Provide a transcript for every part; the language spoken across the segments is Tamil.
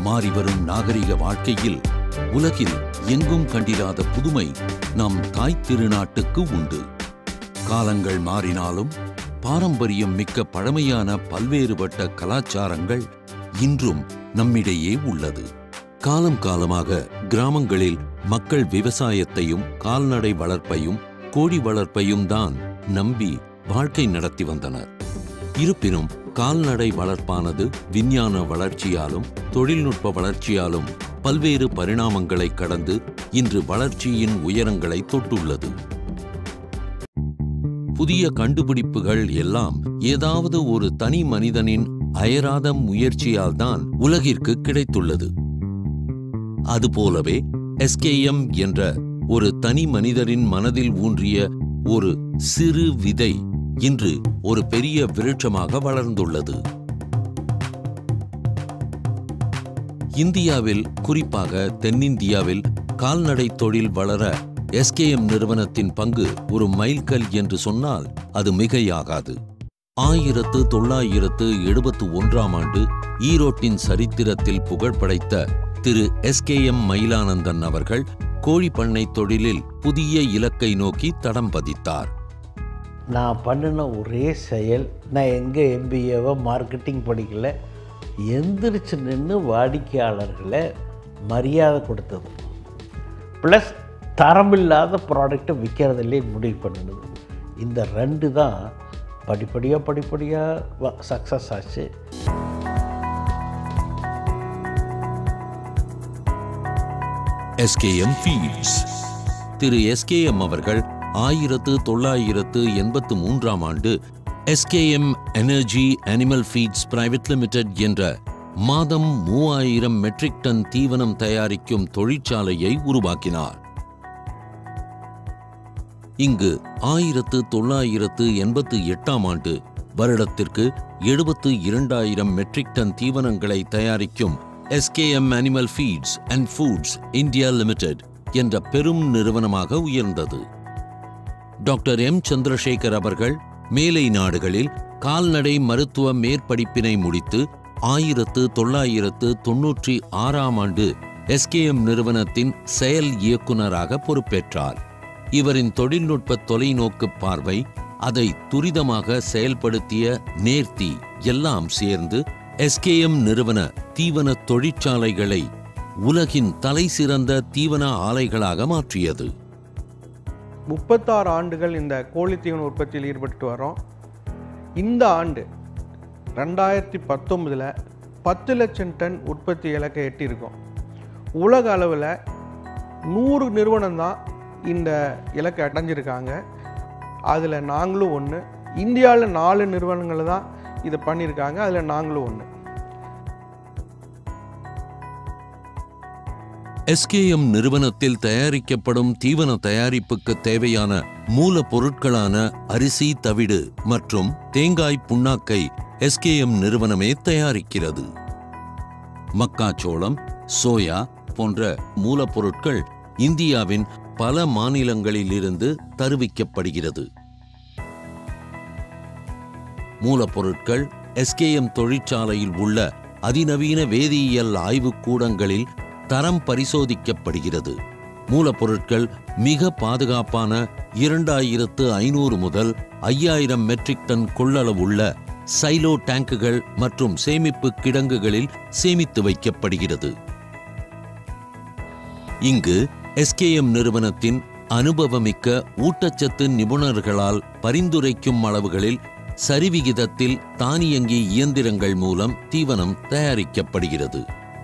மாறிவரும் நாகரிக வாழ்க்கையில் உலகில் எங்கும் கண்டிராத புதுமை நம் தாய் திருநாட்டுக்கு உண்டு காலங்கள் மாறினாலும் பாரம்பரியம் மிக்க பழமையான பல்வேறுபட்ட கலாச்சாரங்கள் இன்றும் நம்மிடையே உள்ளது காலம் காலமாக கிராமங்களில் மக்கள் விவசாயத்தையும் கால்நடை வளர்ப்பையும் கோழி வளர்ப்பையும் தான் நம்பி வாழ்க்கை நடத்தி வந்தனர் இருப்பினும் கால்நடை வளர்ப்பானது விஞ்ஞான வளர்ச்சியாலும் தொழில்நுட்ப வளர்ச்சியாலும் பல்வேறு பரிணாமங்களை கடந்து இன்று வளர்ச்சியின் உயரங்களை தொட்டுள்ளது புதிய கண்டுபிடிப்புகள் எல்லாம் ஏதாவது ஒரு தனி மனிதனின் அயராத முயற்சியால் தான் உலகிற்கு கிடைத்துள்ளது அதுபோலவே எஸ்கேஎம் என்ற ஒரு தனி மனிதரின் மனதில் ஊன்றிய ஒரு சிறு விதை இன்று ஒரு பெரிய விருட்சமாக வளர்ந்துள்ளது இந்தியாவில் குறிப்பாக தென்னிந்தியாவில் கால்நடை தொழில் வளர எஸ்கேஎம் நிறுவனத்தின் பங்கு ஒரு மைல்கல் என்று சொன்னால் அது மிகையாகாது ஆயிரத்து தொள்ளாயிரத்து எழுபத்து ஒன்றாம் ஆண்டு ஈரோட்டின் சரித்திரத்தில் புகழ் படைத்த திரு எஸ்கேஎம் மயிலானந்தன் அவர்கள் கோழி பண்ணை தொழிலில் புதிய இலக்கை நோக்கி தடம் பதித்தார் நான் பண்ணின ஒரே செயல் நான் எங்கே எம்பிஏவோ மார்க்கெட்டிங் படிக்கல எந்திரிச்சு நின்று வாடிக்கையாளர்களை மரியாதை கொடுத்தது ப்ளஸ் தரமில்லாத ப்ராடக்டை விற்கிறதில்லே முடிவு பண்ணினது இந்த ரெண்டு தான் படிப்படியாக படிப்படியாக சக்ஸஸ் ஆச்சு எஸ்கேஎம் ஃபீட்ஸ் திரு எஸ்கேஎம் அவர்கள் ஆயிரத்து தொள்ளாயிரத்து எண்பத்து மூன்றாம் ஆண்டு SKM energy animal feeds private limited என்ற மாதம் மூவாயிரம் மெட்ரிக் டன் தீவனம் தயாரிக்கும் தொழிற்சாலையை உருவாக்கினார் இங்கு ஆயிரத்து தொள்ளாயிரத்து எண்பத்து எட்டாம் ஆண்டு வருடத்திற்கு எழுபத்து இரண்டாயிரம் மெட்ரிக் டன் தீவனங்களை தயாரிக்கும் SKM animal feeds and foods India limited என்ற பெரும் நிறுவனமாக உயர்ந்தது டாக்டர் எம் சந்திரசேகர் அவர்கள் மேலை நாடுகளில் கால்நடை மருத்துவ மேற்படிப்பினை முடித்து ஆயிரத்து தொள்ளாயிரத்து தொன்னூற்றி ஆறாம் ஆண்டு எஸ்கேஎம் நிறுவனத்தின் செயல் இயக்குனராக பொறுப்பேற்றார் இவரின் தொழில்நுட்ப தொலைநோக்கு பார்வை அதை துரிதமாக செயல்படுத்திய நேர்த்தி எல்லாம் சேர்ந்து எஸ்கேஎம் நிறுவன தீவன தொழிற்சாலைகளை உலகின் தலைசிறந்த தீவன ஆலைகளாக மாற்றியது முப்பத்தாறு ஆண்டுகள் இந்த கோழி தீவன உற்பத்தியில் ஈடுபட்டு வரோம் இந்த ஆண்டு ரெண்டாயிரத்தி பத்தொன்பதில் பத்து லட்சம் டன் உற்பத்தி இலக்கை எட்டியிருக்கோம் உலக அளவில் நூறு நிறுவனம் தான் இந்த இலக்கை அடைஞ்சிருக்காங்க அதில் நாங்களும் ஒன்று இந்தியாவில் நாலு நிறுவனங்கள் தான் இதை பண்ணியிருக்காங்க அதில் நாங்களும் ஒன்று எஸ்கேஎம் நிறுவனத்தில் தயாரிக்கப்படும் தீவன தயாரிப்புக்கு தேவையான மூலப்பொருட்களான அரிசி தவிடு மற்றும் தேங்காய் புண்ணாக்கை எஸ்கேஎம் நிறுவனமே தயாரிக்கிறது மக்காச்சோளம் சோயா போன்ற மூலப்பொருட்கள் இந்தியாவின் பல மாநிலங்களிலிருந்து தருவிக்கப்படுகிறது மூலப்பொருட்கள் எஸ்கேஎம் தொழிற்சாலையில் உள்ள அதிநவீன வேதியியல் ஆய்வுக் கூடங்களில் தரம் பரிசோதிக்கப்படுகிறது மூலப்பொருட்கள் மிக பாதுகாப்பான இரண்டாயிரத்து ஐநூறு முதல் ஐயாயிரம் மெட்ரிக் டன் கொள்ளளவுள்ள சைலோ டேங்குகள் மற்றும் சேமிப்பு கிடங்குகளில் சேமித்து வைக்கப்படுகிறது இங்கு எஸ்கேஎம் நிறுவனத்தின் அனுபவமிக்க ஊட்டச்சத்து நிபுணர்களால் பரிந்துரைக்கும் அளவுகளில் சரிவிகிதத்தில் தானியங்கி இயந்திரங்கள் மூலம் தீவனம் தயாரிக்கப்படுகிறது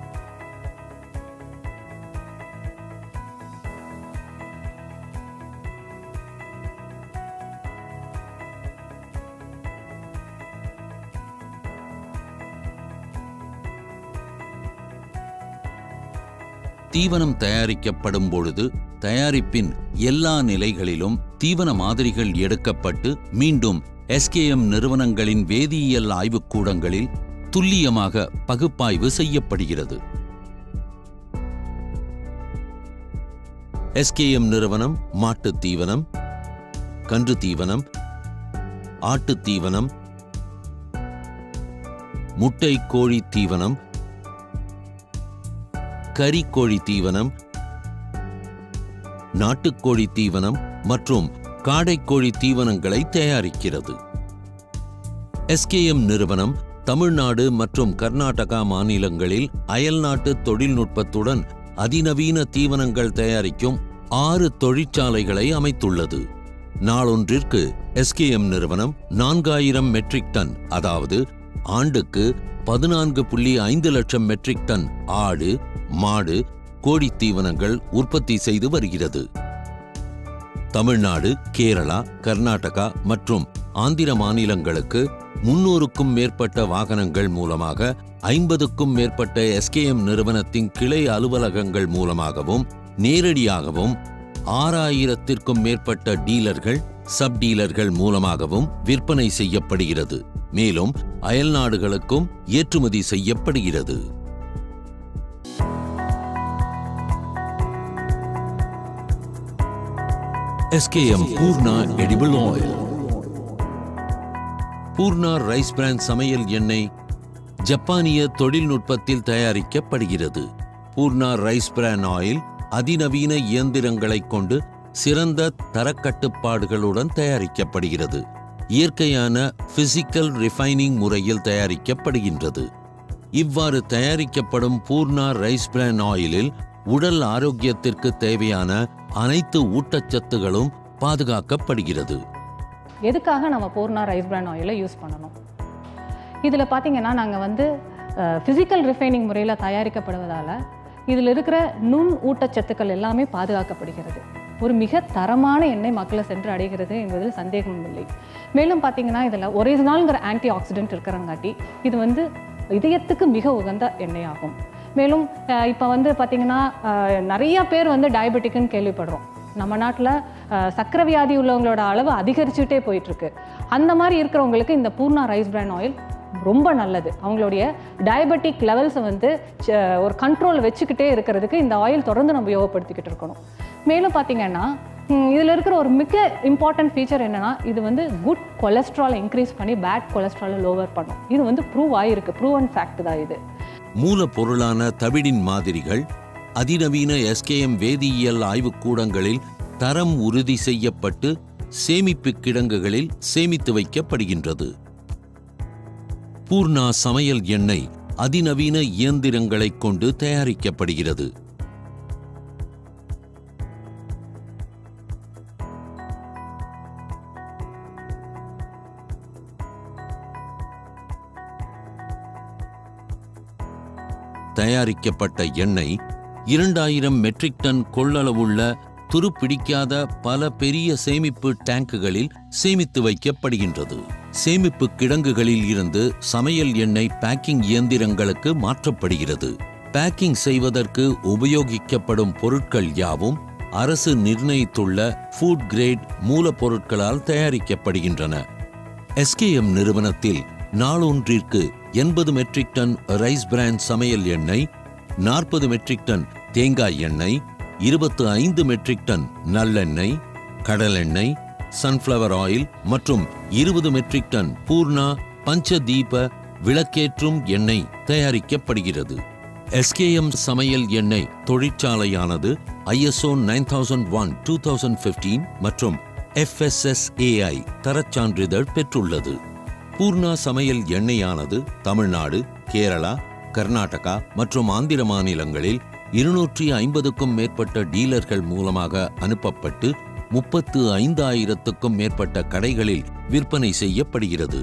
தீவனம் தயாரிக்கப்படும் பொழுது தயாரிப்பின் எல்லா நிலைகளிலும் தீவன மாதிரிகள் எடுக்கப்பட்டு மீண்டும் எஸ்கேஎம் நிறுவனங்களின் வேதியியல் ஆய்வுக்கூடங்களில் துல்லியமாக பகுப்பாய்வு செய்யப்படுகிறது எஸ்கேஎம் நிறுவனம் மாட்டுத் தீவனம் கன்று தீவனம் ஆட்டுத் தீவனம் முட்டை கோழி தீவனம் கறிக்கோழி தீவனம் நாட்டுக்கோழி தீவனம் மற்றும் காடைக்கோழி தீவனங்களை தயாரிக்கிறது எஸ்கேஎம் நிறுவனம் தமிழ்நாடு மற்றும் கர்நாடகா மாநிலங்களில் அயல்நாட்டு தொழில்நுட்பத்துடன் அதிநவீன தீவனங்கள் தயாரிக்கும் ஆறு தொழிற்சாலைகளை அமைத்துள்ளது நாளொன்றிற்கு எஸ்கேஎம் நிறுவனம் நான்காயிரம் மெட்ரிக் டன் அதாவது ஆண்டுக்கு பதினான்கு புள்ளி ஐந்து லட்சம் மெட்ரிக் டன் ஆடு மாடு கோழி தீவனங்கள் உற்பத்தி செய்து வருகிறது தமிழ்நாடு கேரளா கர்நாடகா மற்றும் ஆந்திர மாநிலங்களுக்கு முன்னூறுக்கும் மேற்பட்ட வாகனங்கள் மூலமாக ஐம்பதுக்கும் மேற்பட்ட எஸ்கேஎம் நிறுவனத்தின் கிளை அலுவலகங்கள் மூலமாகவும் நேரடியாகவும் ஆறாயிரத்திற்கும் மேற்பட்ட டீலர்கள் சப் டீலர்கள் மூலமாகவும் விற்பனை செய்யப்படுகிறது மேலும் அயல்நாடுகளுக்கும் ஏற்றுமதி செய்யப்படுகிறது SKM Poorna edible oil Poorna rice brand சமையல் எண்ணெய் ஜப்பானிய தொழில்நுட்பத்தில் தயாரிக்கப்படுகிறது பூர்ணா ரைஸ் பிராண்ட் ஆயில் அதிநவீன இயந்திரங்களைக் கொண்டு சிறந்த தரக்கட்டுப்பாடுகளுடன் தயாரிக்கப்படுகிறது இயற்கையான பிசிக்கல் ரிஃபைனிங் முறையில் தயாரிக்கப்படுகின்றது இவ்வாறு தயாரிக்கப்படும் பூர்ணா ரைஸ் பிரான் ஆயிலில் உடல் ஆரோக்கியத்திற்கு தேவையான அனைத்து ஊட்டச்சத்துகளும் பாதுகாக்கப்படுகிறது எதுக்காக நம்ம பூர்ணா ரைஸ் பிரான் ஆயிலை யூஸ் பண்ணணும் இதில் பார்த்தீங்கன்னா நாங்கள் வந்து ஃபிசிக்கல் ரிஃபைனிங் முறையில் தயாரிக்கப்படுவதால் இதில் இருக்கிற நுண் ஊட்டச்சத்துக்கள் எல்லாமே பாதுகாக்கப்படுகிறது ஒரு மிக தரமான எண்ணெய் மக்களை சென்று அடைகிறது என்பதில் சந்தேகமும் இல்லை மேலும் பார்த்தீங்கன்னா இதில் ஒரிஜினால்ங்கிற ஆன்டி ஆக்சிடென்ட் இருக்கிறங்காட்டி இது வந்து இதயத்துக்கு மிக உகந்த எண்ணெய் ஆகும் மேலும் இப்போ வந்து பார்த்தீங்கன்னா அஹ், நிறைய பேர் வந்து டயபெட்டிக்னு கேள்விப்படுறோம் நம்ம நாட்டில் சக்கரை வியாதி உள்ளவங்களோட அளவு அதிகரிச்சுட்டே போயிட்டுருக்கு அந்த மாதிரி இருக்கிறவங்களுக்கு இந்த பூர்ணா ரைஸ் பிரான் ஆயில் ரொம்ப நல்லது அவங்களுடைய டயபெட்டிக் லெவல்ஸை வந்து ச- ஒரு கண்ட்ரோல் வச்சுக்கிட்டே இருக்கிறதுக்கு இந்த ஆயில் தொடர்ந்து நம்ம உபயோகப்படுத்திக்கிட்டு இருக்கணும் மேலும் பார்த்தீங்கன்னா இதில் இருக்கிற ஒரு மிக இம்பார்ட்டன்ட் ஃபீச்சர் என்னன்னா இது வந்து குட் கொலஸ்ட்ராலை இன்க்ரீஸ் பண்ணி பேட் கொலஸ்ட்ராலை லோவர் பண்ணும் இது வந்து ப்ரூவ் ஆகிருக்கு ப்ரூவ் அண்ட் ஃபேக்ட் தான் இது மூலப்பொருளான தவிடின் மாதிரிகள் அதிநவீன எஸ்கேஎம் வேதியியல் ஆய்வுக்கூடங்களில் தரம் உறுதி செய்யப்பட்டு சேமிப்பு கிடங்குகளில் சேமித்து வைக்கப்படுகின்றது பூர்ணா சமையல் எண்ணெய் அதிநவீன இயந்திரங்களைக் கொண்டு தயாரிக்கப்படுகிறது தயாரிக்கப்பட்ட எண்ணெய் இரண்டாயிரம் மெட்ரிக் டன் கொள்ளளவுள்ள துருப்பிடிக்காத பல பெரிய சேமிப்பு டேங்குகளில் சேமித்து வைக்கப்படுகின்றது சேமிப்பு கிடங்குகளில் இருந்து சமையல் எண்ணெய் பேக்கிங் இயந்திரங்களுக்கு மாற்றப்படுகிறது பேக்கிங் செய்வதற்கு உபயோகிக்கப்படும் பொருட்கள் யாவும் அரசு நிர்ணயித்துள்ள ஃபுட் கிரேட் மூலப்பொருட்களால் தயாரிக்கப்படுகின்றன எஸ்கேஎம் நிறுவனத்தில் நாளொன்றிற்கு எண்பது மெட்ரிக் டன் ரைஸ் பிராண்ட் சமையல் எண்ணெய் நாற்பது மெட்ரிக் டன் தேங்காய் எண்ணெய் இருபத்து ஐந்து மெட்ரிக் டன் நல்லெண்ணெய் கடலெண்ணெய் சன்ஃப்ளவர் ஆயில் மற்றும் இருபது மெட்ரிக் டன் பூர்ணா பஞ்சதீப விளக்கேற்றும் எண்ணெய் தயாரிக்கப்படுகிறது எஸ்கேஎம் சமையல் எண்ணெய் தொழிற்சாலையானது ISO nine thousand one two thousand fifteen மற்றும் எஃப்எஸ்எஸ்ஏஐ தரச்சான்றிதழ் பெற்றுள்ளது பூர்ணா சமையல் எண்ணெயானது தமிழ்நாடு கேரளா கர்நாடகா மற்றும் ஆந்திர மாநிலங்களில் இருநூற்றி ஐம்பதுக்கும் மேற்பட்ட டீலர்கள் மூலமாக அனுப்பப்பட்டு முப்பத்து ஐந்தாயிரத்துக்கும் மேற்பட்ட கடைகளில் விற்பனை செய்யப்படுகிறது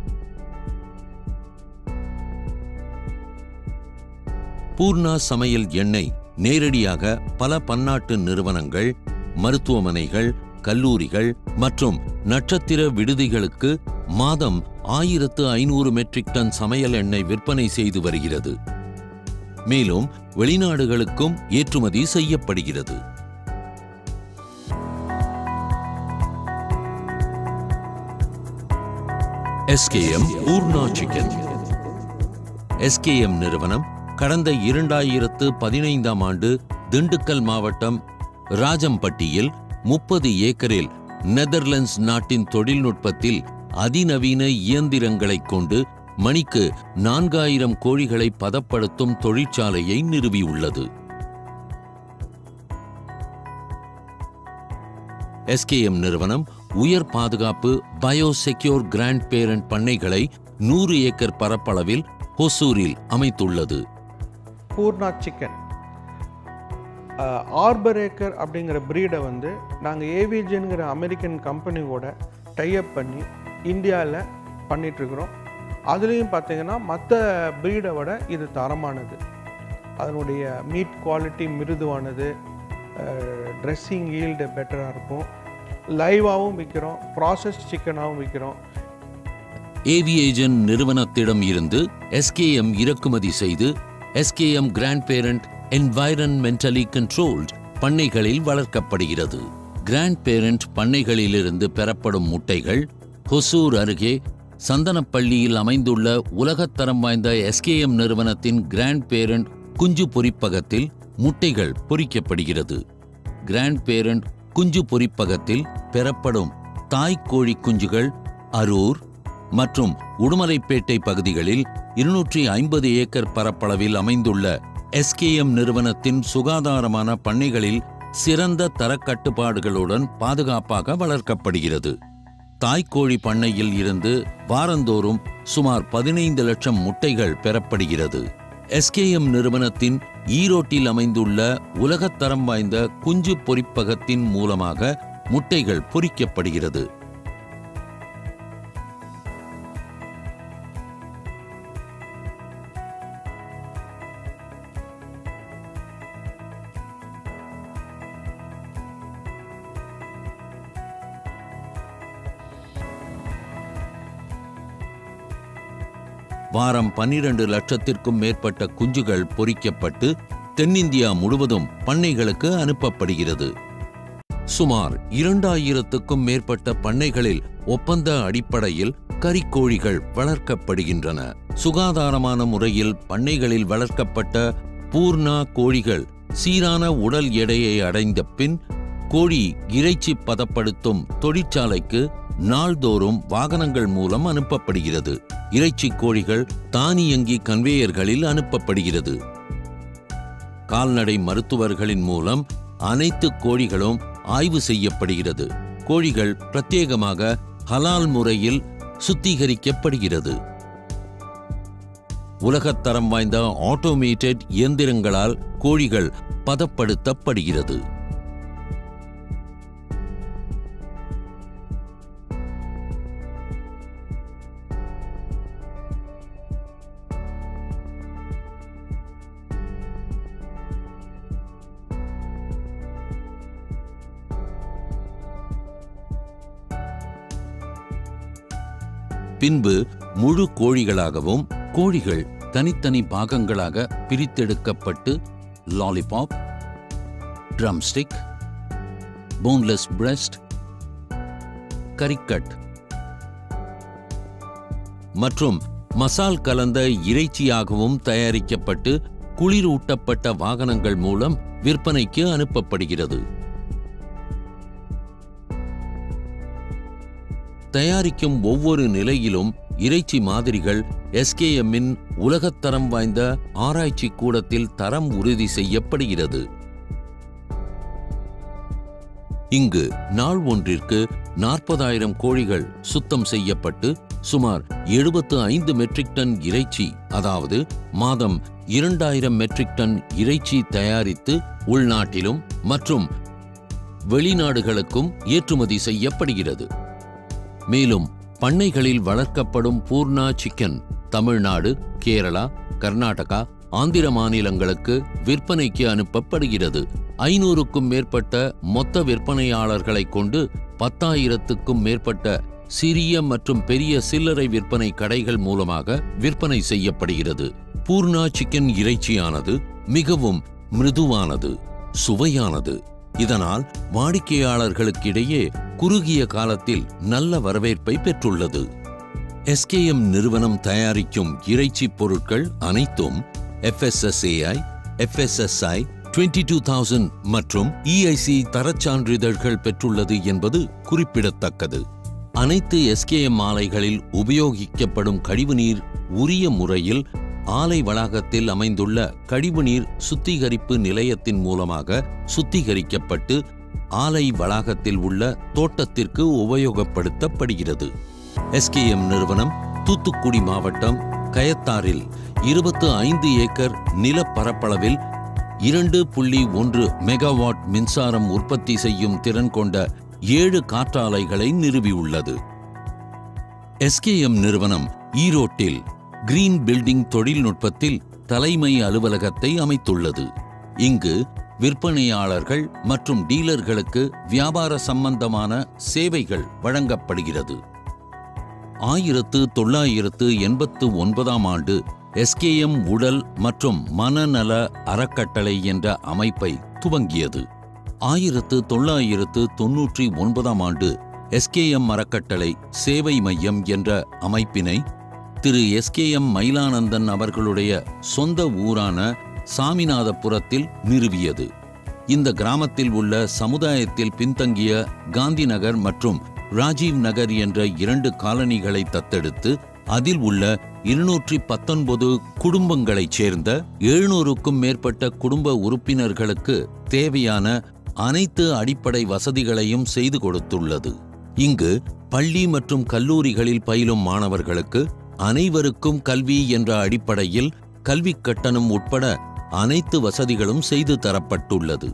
பூர்ணா சமையல் எண்ணெய் நேரடியாக பல பன்னாட்டு நிறுவனங்கள் மருத்துவமனைகள் கல்லூரிகள் மற்றும் நட்சத்திர விடுதிகளுக்கு மாதம் ஆயிரத்து ஐநூறு மெட்ரிக் டன் சமையல் எண்ணெய் விற்பனை செய்து வருகிறது மேலும் வெளிநாடுகளுக்கும் ஏற்றுமதி செய்யப்படுகிறது எஸ்கேஎம் பூர்ணா சிக்கன் எஸ்கேஎம் நிறுவனம் கடந்த இரண்டாயிரத்து பதினைந்தாம் ஆண்டு திண்டுக்கல் மாவட்டம் ராஜம்பட்டியில் முப்பது ஏக்கரில் நெதர்லாண்ட்ஸ் நாட்டின் தொழில்நுட்பத்தில் அதிநவீன இயந்திரங்களைக் கொண்டு மணிக்கு நான்காயிரம் கோழிகளை பதப்படுத்தும் தொழிற்சாலையை நிறுவியுள்ளது எஸ்கேஎம் நிறுவனம் உயர் பாதுகாப்பு பயோசெக்யூர் கிராண்ட் பேரண்ட் பண்ணைகளை நூறு ஏக்கர் பரப்பளவில் ஹொசூரில் அமைத்துள்ளது பூர்ணா சிக்கன் ஆர்பரேக்கர் அப்படிங்கிற ப்ரீடை வந்து நாங்கள் ஏவிஜிங்கிற அமெரிக்கன் கம்பெனியோட டைப் பண்ணி இந்தியாவில் பண்ணிகிட்ருக்குறோம் அதுலேயும் பார்த்தீங்கன்னா மற்ற ப்ரீடை விட இது தரமானது அதனுடைய மீட் குவாலிட்டி மிருதுவானது ட்ரெஸ்ஸிங் ஈல்டு பெட்டராக இருக்கும் லைவாகவும் விற்கிறோம் ப்ராசஸ் சிக்கனாகவும் விற்கிறோம் ஏவியேஜன் நிறுவனத்திடம் இருந்து எஸ்கேஎம் இறக்குமதி செய்து SKM grand parent environmentally controlled பண்ணைகளில் வளர்க்கப்படுகிறது கிராண்ட் பேரண்ட் பண்ணைகளிலிருந்து பெறப்படும் முட்டைகள் ஹொசூர் அருகே சந்தனப்பள்ளியில் அமைந்துள்ள உலகத்தரம் வாய்ந்த எஸ்கேஎம் நிறுவனத்தின் கிராண்ட் பேரண்ட் குஞ்சு பொரிப்பகத்தில் முட்டைகள் பொரிக்கப்படுகிறது கிராண்ட் பேரண்ட் குஞ்சு பொரிப்பகத்தில் பெறப்படும் தாய் கோழி குஞ்சுகள் அரூர் மற்றும் உடுமலைப்பேட்டை பகுதிகளில் இருநூற்றி ஐம்பது ஏக்கர் பரப்பளவில் அமைந்துள்ள எஸ்கேஎம் நிறுவனத்தின் சுகாதாரமான பண்ணைகளில் சிறந்த தரக்கட்டுப்பாடுகளுடன் பாதுகாப்பாக வளர்க்கப்படுகிறது தாய்க்கோழி பண்ணையில் இருந்து வாரந்தோறும் சுமார் பதினைந்து லட்சம் முட்டைகள் பெறப்படுகிறது எஸ்கேஎம் நிறுவனத்தின் ஈரோட்டில் அமைந்துள்ள உலகத்தரம் வாய்ந்த குஞ்சு பொரிப்பகத்தின் மூலமாக முட்டைகள் பொரிக்கப்படுகிறது வாரம் பன்னிரண்டு லட்சத்திற்கும் மேற்பட்ட குஞ்சுகள் பொரிக்கப்பட்டு தென்னிந்தியா முழுவதும் பண்ணைகளுக்கு அனுப்பப்படுகிறது சுமார் இரண்டாயிரத்துக்கும் மேற்பட்ட பண்ணைகளில் ஒப்பந்த அடிப்படையில் கறிக்கோழிகள் வளர்க்கப்படுகின்றன சுகாதாரமான முறையில் பண்ணைகளில் வளர்க்கப்பட்ட பூர்ணா கோழிகள் சீரான உடல் எடையை அடைந்த பின் கோழி இறைச்சி பதப்படுத்தும் தொழிற்சாலைக்கு நாள்தோறும் வாகனங்கள் மூலம் அனுப்பப்படுகிறது இறைச்சி கோழிகள் தானியங்கி கன்வேயர்களில் அனுப்பப்படுகிறது கால்நடை மருத்துவர்களின் மூலம் அனைத்து கோழிகளும் ஆய்வு செய்யப்படுகிறது கோழிகள் பிரத்யேகமாக ஹலால் முறையில் சுத்திகரிக்கப்படுகிறது உலகத்தரம் வாய்ந்த ஆட்டோமேட்டட் இயந்திரங்களால் கோழிகள் பதப்படுத்தப்படுகிறது பின்பு முழு கோழிகளாகவும் கோழிகள் தனித்தனி பாகங்களாக பிரித்தெடுக்கப்பட்டு lollipop drumstick boneless breast curry cut மற்றும் மசால் கலந்த இறைச்சியாகவும் தயாரிக்கப்பட்டு குளிரூட்டப்பட்ட வாகனங்கள் மூலம் விற்பனைக்கு அனுப்பப்படுகிறது தயாரிக்கும் ஒவ்வொரு நிலையிலும் இறைச்சி மாதிரிகள் எஸ்கேஎம்மின் உலகத்தரம் வாய்ந்த ஆராய்ச்சி கூடத்தில் தரம் உறுதி செய்யப்படுகிறது இங்கு நாள் ஒன்றிற்கு நாற்பதாயிரம் கோழிகள் சுத்தம் செய்யப்பட்டு சுமார் எழுபத்து ஐந்து மெட்ரிக் டன் இறைச்சி அதாவது மாதம் இரண்டாயிரம் மெட்ரிக் டன் இறைச்சி தயாரித்து உள்நாட்டிலும் மற்றும் வெளிநாடுகளுக்கும் ஏற்றுமதி செய்யப்படுகிறது மேலும் பண்ணைகளில் வளர்க்கப்படும் பூர்ணா சிக்கன் தமிழ்நாடு கேரளா கர்நாடகா ஆந்திர மாநிலங்களுக்கு விற்பனைக்கு அனுப்பப்படுகிறது ஐநூறுக்கும் மேற்பட்ட மொத்த விற்பனையாளர்களை கொண்டு பத்தாயிரத்துக்கும் மேற்பட்ட சிறிய மற்றும் பெரிய சில்லறை விற்பனை கடைகள் மூலமாக விற்பனை செய்யப்படுகிறது பூர்ணா சிக்கன் இறைச்சியானது மிகவும் மிருதுவானது சுவையானது இதனால் வாடிக்கையாளர்களுக்கிடையே குறுகிய காலத்தில் நல்ல வரவேற்பை பெற்றுள்ளது எஸ்கேஎம் நிறுவனம் தயாரிக்கும் இறைச்சி பொருட்கள் அனைத்தும் FSSAI FSSI twenty two thousand மற்றும் இஐசி தரச்சான்றிதழ்கள் பெற்றுள்ளது என்பது குறிப்பிடத்தக்கது அனைத்து எஸ்கேஎம் ஆலைகளில் உபயோகிக்கப்படும் கழிவுநீர் உரிய முறையில் ஆலை வளாகத்தில் அமைந்துள்ள கழிவுநீர் சுத்திகரிப்பு நிலையத்தின் மூலமாக சுத்திகரிக்கப்பட்டு ஆலை வளாகத்தில் உள்ள தோட்டத்திற்கு உபயோகப்படுத்தப்படுகிறது எஸ்கேஎம் நிறுவனம் தூத்துக்குடி மாவட்டம் கயத்தாரில் இருபத்து ஐந்து ஏக்கர் நிலப்பரப்பளவில் இரண்டு புள்ளி ஒன்று மெகாவாட் மின்சாரம் உற்பத்தி செய்யும் திறன் கொண்ட ஏழு காற்றாலைகளை நிறுவியுள்ளது எஸ்கேஎம் நிறுவனம் ஈரோட்டில் கிரீன் பில்டிங் தொழில்நுட்பத்தில் தலைமை அலுவலகத்தை அமைத்துள்ளது இங்கு விற்பனையாளர்கள் மற்றும் டீலர்களுக்கு வியாபார சம்பந்தமான சேவைகள் வழங்கப்படுகிறது ஆயிரத்து தொள்ளாயிரத்து எண்பத்து ஒன்பதாம் ஆண்டு எஸ்கேஎம் உடல் மற்றும் மனநல அறக்கட்டளை என்ற அமைப்பை துவங்கியது ஆயிரத்து தொள்ளாயிரத்து தொன்னூற்றி ஒன்பதாம் ஆண்டு எஸ்கேஎம் அறக்கட்டளை சேவை மையம் என்ற அமைப்பினை திரு எஸ்கேஎம் மயிலானந்தன் அவர்களுடைய சொந்த ஊரான சாமிநாதபுரத்தில் நிறுவியது இந்த கிராமத்தில் உள்ள சமுதாயத்தில் பின்தங்கிய காந்தி நகர் மற்றும் ராஜீவ் நகர் என்ற இரண்டு காலனிகளை தத்தெடுத்து அதில் உள்ள இருநூற்றி பத்தொன்பது குடும்பங்களைச் சேர்ந்த எழுநூறுக்கும் மேற்பட்ட குடும்ப உறுப்பினர்களுக்கு தேவையான அனைத்து அடிப்படை வசதிகளையும் செய்து கொடுத்துள்ளது இங்கு பள்ளி மற்றும் கல்லூரிகளில் பயிலும் மாணவர்களுக்கு அனைவருக்கும் கல்வி என்ற அடிப்படையில் கல்விக் கட்டணம் உட்பட அனைத்து வசதிகளும் செய்து தரப்பட்டுள்ளது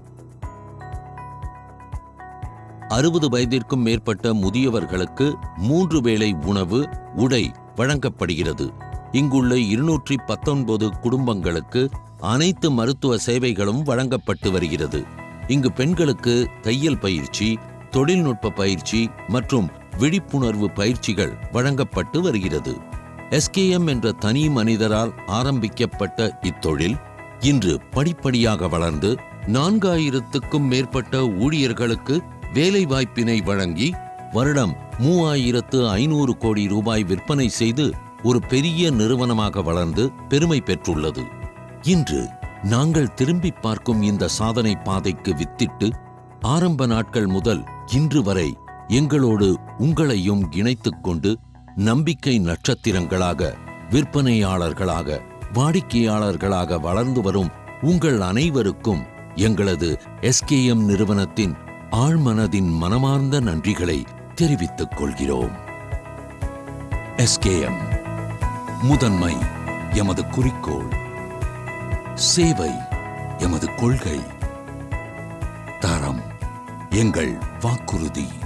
அறுபது வயதிற்கும் மேற்பட்ட முதியவர்களுக்கு மூன்று வேளை உணவு உடை வழங்கப்படுகிறது இங்குள்ள இருநூற்றி பத்தொன்பது குடும்பங்களுக்கு அனைத்து மருத்துவ சேவைகளும் வழங்கப்பட்டு வருகிறது இங்கு பெண்களுக்கு தையல் பயிற்சி தொழில்நுட்ப பயிற்சி மற்றும் விழிப்புணர்வு பயிற்சிகள் வழங்கப்பட்டு வருகிறது எஸ்கேஎம் என்ற தனி மனிதரால் ஆரம்பிக்கப்பட்ட இத்தொழில் இன்று படிப்படியாக வளர்ந்து நான்காயிரத்துக்கும் மேற்பட்ட ஊழியர்களுக்கு வேலைவாய்ப்பினை வழங்கி வருடம் மூவாயிரத்து ஐநூறு கோடி ரூபாய் விற்பனை செய்து ஒரு பெரிய நிறுவனமாக வளர்ந்து பெருமை பெற்றுள்ளது இன்று நாங்கள் திரும்பி பார்க்கும் இந்த சாதனை பாதைக்கு வித்திட்டு ஆரம்ப நாட்கள் முதல் இன்று வரை எங்களோடு உங்களையும் இணைத்துக் கொண்டு நம்பிக்கை நட்சத்திரங்களாக விற்பனையாளர்களாக வாடிக்கையாளர்களாக வளர்ந்து வரும் உங்கள் அனைவருக்கும் எங்களது எஸ்கேஎம் நிறுவனத்தின் ஆழ்மனதின் மனமார்ந்த நன்றிகளை தெரிவித்துக் கொள்கிறோம் எஸ்கேஎம் முதன்மை எமது குறிக்கோள் சேவை எமது கொள்கை தரம் எங்கள் வாக்குறுதி